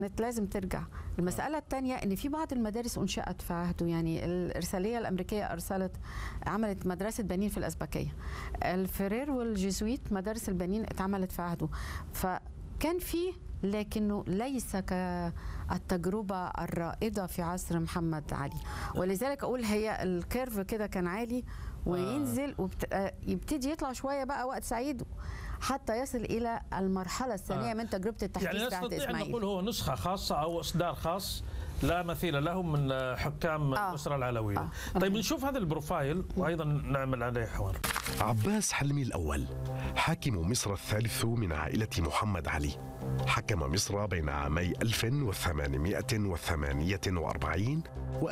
كانت لازم ترجع المسألة الثانية أن في بعض المدارس أنشأت في عهده يعني الإرسالية الأمريكية أرسلت عملت مدرسة بنين في الأزبكية الفرير والجيزويت مدارس البنين اتعملت في عهده فكان في لكنه ليس كالتجربة الرائدة في عصر محمد علي ولذلك أقول هي الكيرف كده كان عالي وينزل ويبتدي يطلع شوية بقى وقت سعيد حتى يصل الى المرحله الثانيه آه. من تجربه التحديث يعني بعد نستطيع أن اسماعيل نقول هو نسخة خاصة أو إصدار خاص لا مثيل له من حكام آه. الأسرة العلوية آه. طيب نشوف هذا البروفايل وأيضا نعمل عليه حوار عباس حلمي الأول حاكم مصر الثالث من عائلة محمد علي حكم مصر بين عامي 1848 و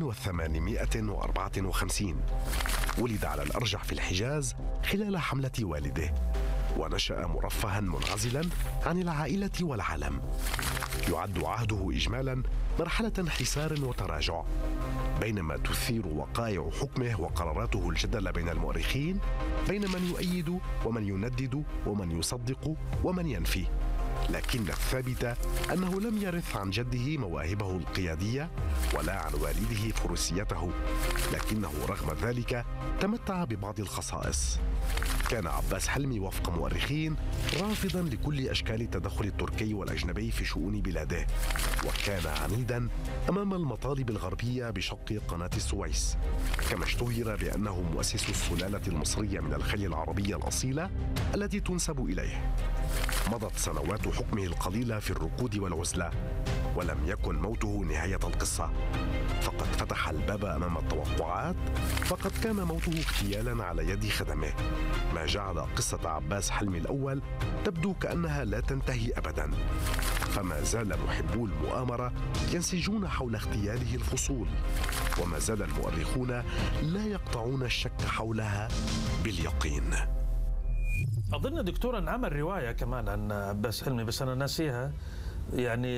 1854 ولد على الأرجح في الحجاز خلال حملة والده ونشأ مرفها منعزلا عن العائلة والعالم يعد عهده إجمالا مرحلة حسار وتراجع بينما تثير وقائع حكمه وقراراته الجدل بين المؤرخين بين من يؤيد ومن يندد ومن يصدق ومن ينفي لكن الثابت أنه لم يرث عن جده مواهبه القيادية ولا عن والده فروسيته لكنه رغم ذلك تمتع ببعض الخصائص كان عباس حلمي وفق مؤرخين رافضا لكل اشكال التدخل التركي والاجنبي في شؤون بلاده وكان عنيدا امام المطالب الغربيه بشق قناه السويس كما اشتهر بانه مؤسس السلاله المصريه من الخلية العربيه الاصيله التي تنسب اليه مضت سنوات حكمه القليله في الركود والعزله ولم يكن موته نهايه القصه فقد فتح الباب امام التوقعات فقد كان موته اغتيالا على يد خدمه ما جعل قصه عباس حلمي الاول تبدو كانها لا تنتهي ابدا فما زال محبو المؤامره ينسجون حول اغتياله الفصول وما زال المؤرخون لا يقطعون الشك حولها باليقين أظن دكتور أن عمل رواية كمان عن عباس حلمي بس أنا ناسيها يعني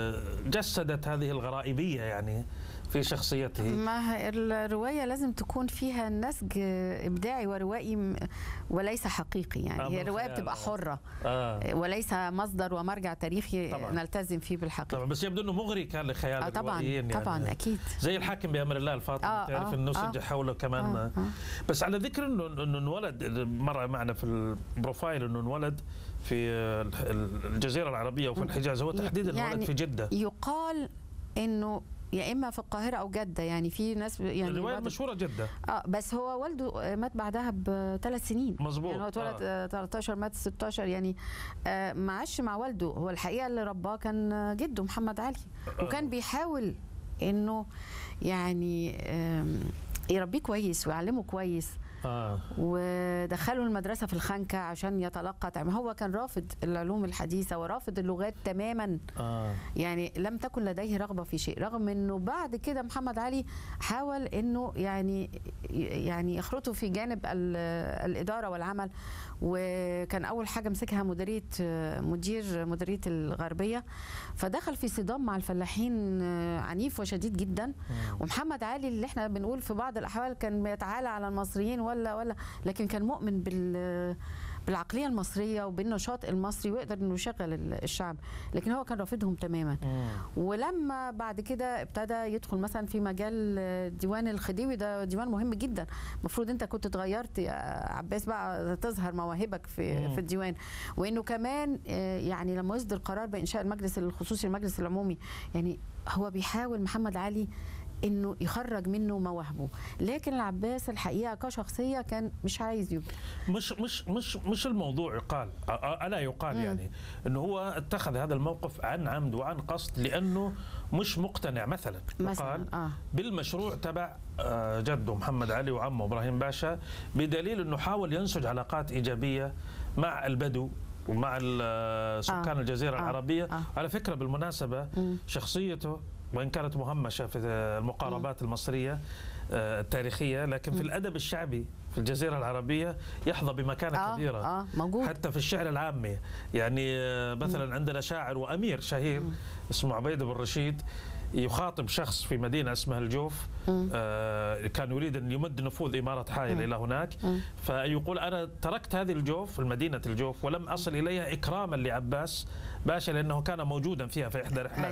جسدت هذه الغرائبية يعني في شخصيته ما هي الرواية لازم تكون فيها نسج إبداعي وروائي م- وليس حقيقي يعني آه، هي من الرواية خيال، بتبقى آه. حرة آه. وليس مصدر ومرجع تاريخي طبعاً. نلتزم فيه بالحقيقة طبعا بس يبدو انه مغري كان لخيال آه، طبعاً، الروائيين يعني طبعاً، أكيد. زي الحاكم بامر الله الفاطمي آه، تعرف آه، انه آه. نسج حوله كمان آه، آه. بس على ذكر انه انه انولد مره معنا في البروفايل انه انولد في الجزيره العربيه وفي الحجاز هو تحديدا انولد في جده يقال انه يا اما في القاهره او جده يعني في ناس يعني الروايه بعض- مشهوره جده اه بس هو والده مات بعدها بثلاث سنين مظبوط، يعني هو اتولد آه. آه. 13 مات 16 يعني آه ما عاش مع والده هو الحقيقه اللي رباه كان جده محمد علي وكان بيحاول انه يعني آم، يربيه كويس ويعلمه كويس اه ودخله المدرسة في الخنكة عشان يتلقى تعليم هو كان رافض العلوم الحديثة ورافض اللغات تماما اه يعني لم تكن لديه رغبة في شيء رغم انه بعد كده محمد علي حاول انه يعني يعني يخرطه في جانب ال- الإدارة والعمل وكان أول حاجة مسكها مديرية مدير مديرية الغربية فدخل في صدام مع الفلاحين عنيف وشديد جدا ومحمد علي اللي احنا بنقول في بعض الأحوال كان بيتعالى على المصريين ولا ولا لكن كان مؤمن بال بالعقليه المصريه وبالنشاط المصري ويقدر انه يشغل ال- الشعب لكن هو كان رافضهم تماما ولما بعد كده ابتدى يدخل مثلا في مجال ديوان الخديوي ده ديوان مهم جدا المفروض انت كنت اتغيرت يا عباس بقى تظهر مواهبك في في الديوان وانه كمان آه، يعني لما يصدر قرار بانشاء المجلس الخصوصي المجلس العمومي يعني هو بيحاول محمد علي انه يخرج منه مواهبه لكن العباس الحقيقه كشخصيه كان مش عايز يبقى مش مش مش مش الموضوع يقال أ- أ- الا يقال يعني انه هو اتخذ هذا الموقف عن عمد وعن قصد لانه مش مقتنع مثلا مثلاً، يقال آه. بالمشروع تبع آه، جده محمد علي وعمه ابراهيم باشا بدليل انه حاول ينسج علاقات ايجابيه مع البدو ومع ال- سكان آه. الجزيره آه. العربيه آه. على فكره بالمناسبه شخصيته وان كانت مهمشه في المقاربات المصريه آه، التاريخيه لكن في الادب الشعبي في الجزيره العربيه يحظى بمكانه آه، كبيره آه، موجود. حتى في الشعر العامي يعني آه، مثلا عندنا شاعر وامير شهير اسمه عبيد بن رشيد يخاطب شخص في مدينه اسمها الجوف آه كان يريد ان يمد نفوذ اماره حائل الى هناك فيقول انا تركت هذه الجوف المدينه الجوف ولم اصل اليها اكراما لعباس باشا لانه كان موجودا فيها في احدى رحلات